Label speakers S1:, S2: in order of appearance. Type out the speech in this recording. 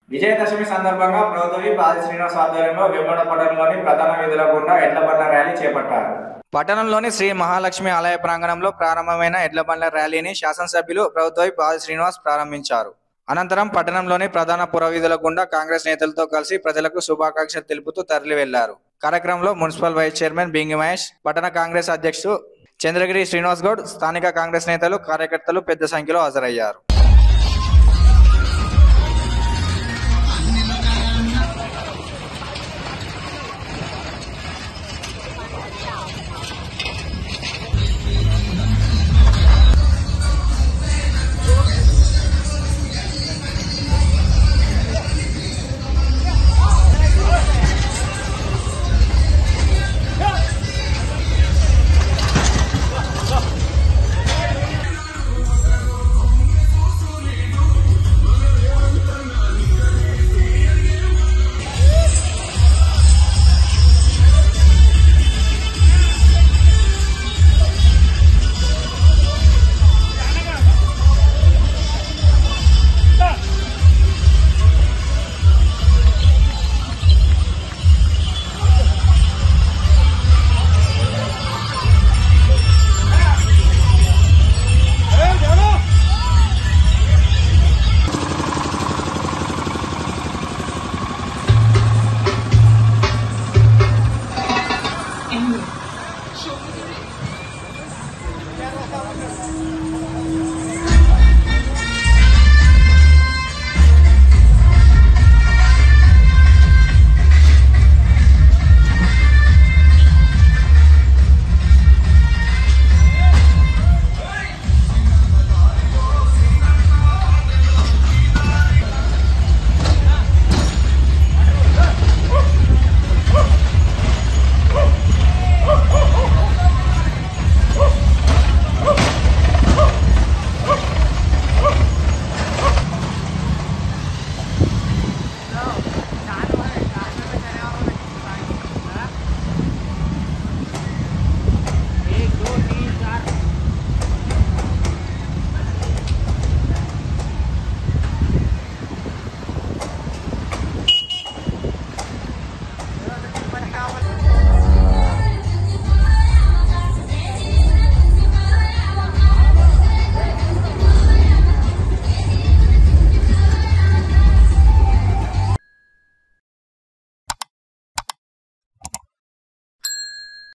S1: విజయదశమి సందర్భంగా ప్రభుత్వ పాది శ్రీనివాస్ ఆధ్వర్యంలో వెంబడ పట్టణంలోని ప్రధాన వీధుల గుండా ఎడ్ల బండ్ల ర్యాలీ చేపట్టారు పట్టణంలోని శ్రీ మహాలక్ష్మి ఆలయ ప్రాంగణంలో ప్రారంభమైన ఎడ్ల బండ్ల ర్యాలీని శాసనసభ్యులు ప్రభుత్వ పాది శ్రీనివాస్ ప్రారంభించారు అనంతరం పట్టణంలోని ప్రధాన పురవీధుల గుండా కాంగ్రెస్ నేతలతో కలిసి ప్రజలకు శుభాకాంక్షలు తెలుపుతూ తరలి వెళ్లారు కార్యక్రమంలో municipal vice chairman Bingi Mahesh పట్టణ కాంగ్రెస్ అధ్యక్షుడు చంద్రగిరి శ్రీనివాస్ గౌడ్ స్థానిక కాంగ్రెస్ నేతలు కార్యకర్తలు పెద్ద సంఖ్యలో హాజరయ్యారు